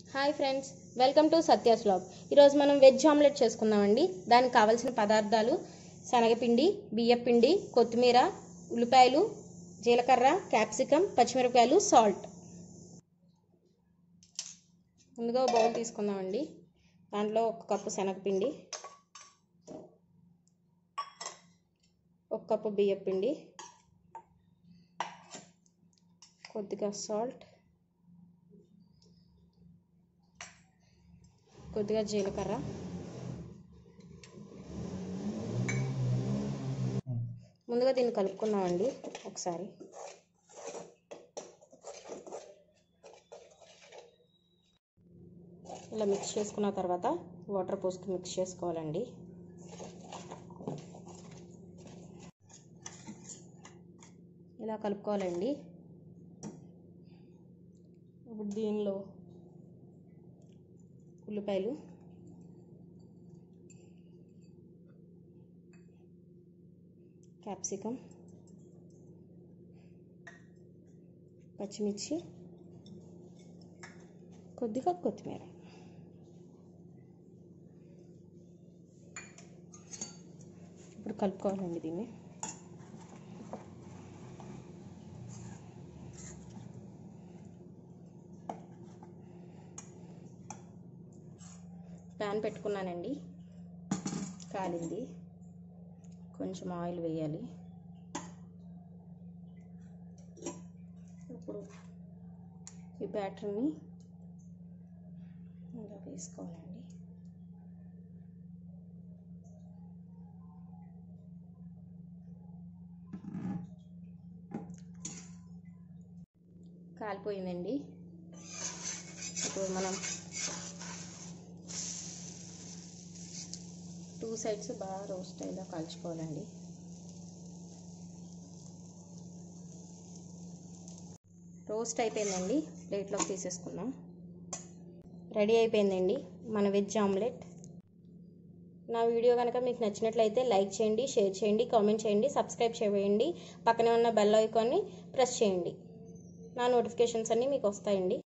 hi friends welcome to Satya's vlog ఈరోజు మనం veg omelette చేసుకుందామండి దానికి కావాల్సిన పదార్థాలు శనగపిండి బియ్యపిండి కొత్తిమీర ఉల్లిపాయలు జీలకర్ర క్యాప్సికమ్ పచ్చిమిరపకాయలు సాల్ట్ ముందుగా ఒక బౌల్ తీసుకుందామండి దాంట్లో ఒక కప్పు శనగపిండి ఒక కప్పు బియ్యపిండి కొద్దిగా సాల్ట్ కొద్దిగా జీలకర్ర ముందుగా దీన్ని కలుపుకుందామండి ఒకసారి ఇలా మిక్స్ చేసుకున్న తర్వాత వాటర్ పోసుకుని మిక్స్ చేసుకోవాలండి ఇలా కలుపుకోవాలండి ఇప్పుడు దీనిలో ఉల్లిపాయలు క్యాప్సికమ్ పచ్చిమిర్చి కొద్దిగా కొత్తిమీర ఇప్పుడు కలుపుకోవాలండి దీన్ని ప్యాన్ పెట్టుకున్నానండి కాలింది కొంచెం ఆయిల్ వేయాలి ఇప్పుడు ఈ బ్యాటర్ని ఇలా వేసుకోవాలండి కాలిపోయిందండి ఇప్పుడు మనం టూ సైడ్స్ బాగా రోస్ట్ అయ్యేలా కాల్చుకోవాలండి రోస్ట్ అయిపోయిందండి ప్లేట్లోకి తీసేసుకుందాం రెడీ అయిపోయిందండి మన వెజ్ ఆమ్లెట్ నా వీడియో కనుక మీకు నచ్చినట్లయితే లైక్ చేయండి షేర్ చేయండి కామెంట్ చేయండి సబ్స్క్రైబ్ చేయండి పక్కనే ఉన్న బెల్ ఐకాన్ని ప్రెస్ చేయండి నా నోటిఫికేషన్స్ అన్నీ మీకు వస్తాయండి